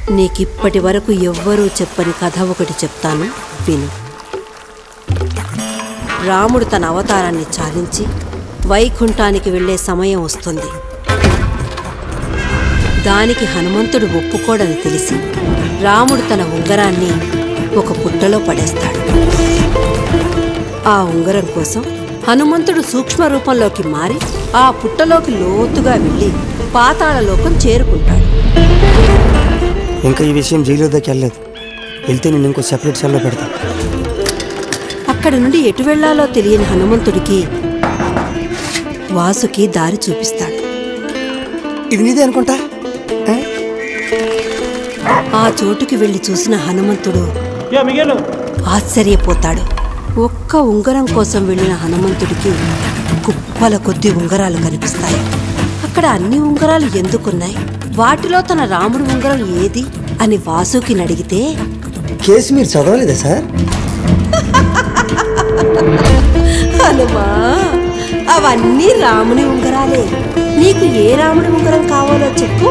నీకిప్పటి వరకు ఎవ్వరూ చెప్పని కథ ఒకటి చెప్తాను విను రాముడు తన అవతారాన్ని చాలించి వైకుంఠానికి వెళ్ళే సమయం వస్తుంది దానికి హనుమంతుడు ఒప్పుకోడని తెలిసి రాముడు తన ఉంగరాన్ని ఒక పుట్టలో పడేస్తాడు ఆ ఉంగరం కోసం హనుమంతుడు సూక్ష్మ రూపంలోకి మారి ఆ పుట్టలోకి లోతుగా వెళ్ళి పాతాళలోకం చేరుకుంటాడు ఇంకా ఈ విషయం జైలు దాకా వెళ్ళలేదు వెళ్తే నేను ఇంకో సెపరేట్ సెల్లో పెడతా అక్కడి నుండి ఎటు వెళ్లాలో తెలియని హనుమంతుడికి వాసుకి దారి చూపిస్తాడు ఇది నీదే అనుకుంటా ఆ? ఆ చోటుకి వెళ్లి చూసిన హనుమంతుడు యా మిగేలు ఆశ్చర్యపోతాడు ఒక్క ఉంగరం కోసం వెళ్ళిన హనుమంతుడికి కుప్పల కొద్ది ఉంగరాలు కనిపిస్తాయి అక్కడ అన్ని ఉంగరాలు ఎందుకున్నాయి వాటిలో తన రాముడి ఉంగరం ఏది అని వాసుకిని అడిగితే కేసు మీరు చదవలేదా సార్ హనుమా అవన్నీ రాముని ఉంగరాలే నీకు ఏ రాముడి ఉంగరం కావాలో చెప్పు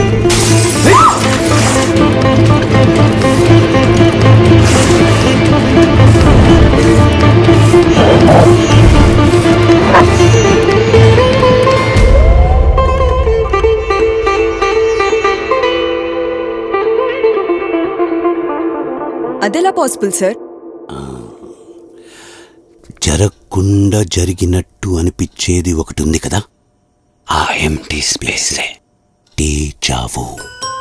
అదెలా పాసిబుల్ సార్ జరగకుండా జరిగినట్టు అనిపించేది ఒకటి ఉంది కదా ఆ ఎంటీ స్పేసే టీ చావు